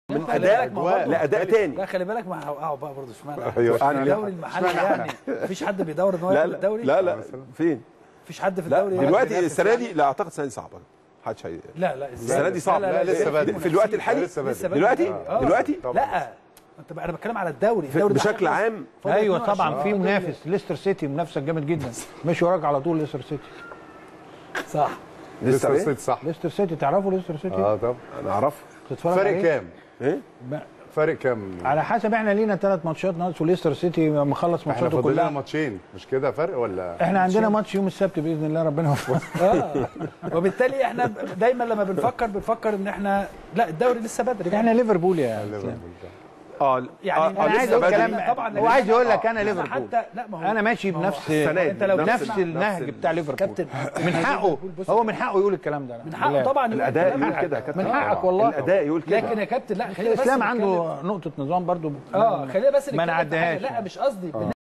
من خلي اداء بالك ما هو برضه لاداء لا تاني خلي بالك ما هوقعوا بقى برضه اشمعنى أيوة. يعني الدوري المحلي يعني مفيش حد بيدور ان هو لا ياخد لا الدوري لا لا فين مفيش حد في لا الدوري دلوقتي ينافس السنه يعني. دي لا اعتقد السنه دي صعبه محدش هي لا لا السنه دي صعبه لا، لسه بدري. في الوقت الحالي لسه بدري. لسه بدري. دلوقتي آه. دلوقتي لا انت بقى- انا بتكلم على الدوري في- الدوري ده بشكل هيخلص عام فاضل ايوه 22. طبعا في آه. منافس ليستر سيتي منافسك جامد جدا مش وراك على طول ليستر سيتي صح لسه لسه إيه؟ صح صح ليستر سيتي تعرفوا ليستر سيتي اه طب انا اعرف تتفرج فرق عليه؟ كام؟ ايه ب- فرق كام؟ على حسب احنا لينا ثلاث ماتشات ناقص وليستر سيتي مخلص احنا ماتشاته فاضل لنا كلها ماتشين مش كده فرق ولا احنا عندنا ماتش يوم السبت باذن الله ربنا يوفقنا اه وبالتالي احنا دايما لما بنفكر بنفكر ان احنا لا الدوري لسه بدري احنا ليفربول يا اسلام ليفربول. اه يعني آه، أنا آه، انا عايز لسه اقول بدري. كلام طبعاً هو عايز يقول لك آه، انا ليفربول حتى لا ما هو انا ماشي ما هو بنفس السنة دي انت لو نفس نفس ال- النهج نفس ال- بتاع ليفربول كابتن من حقه بص- هو من حقه يقول الكلام ده من حقه بالله. طبعا يقول الاداء الكلام يقول ده. كده يا كابتن من حقك والله الاداء يقول كده لكن يا كابتن لا خلينا بس الاسلام نتكلم- عنده نقطه نظام برضو اه خلينا بس ما نتكلم في حاجة. نعديهاش لا مش قصدي بالنسبه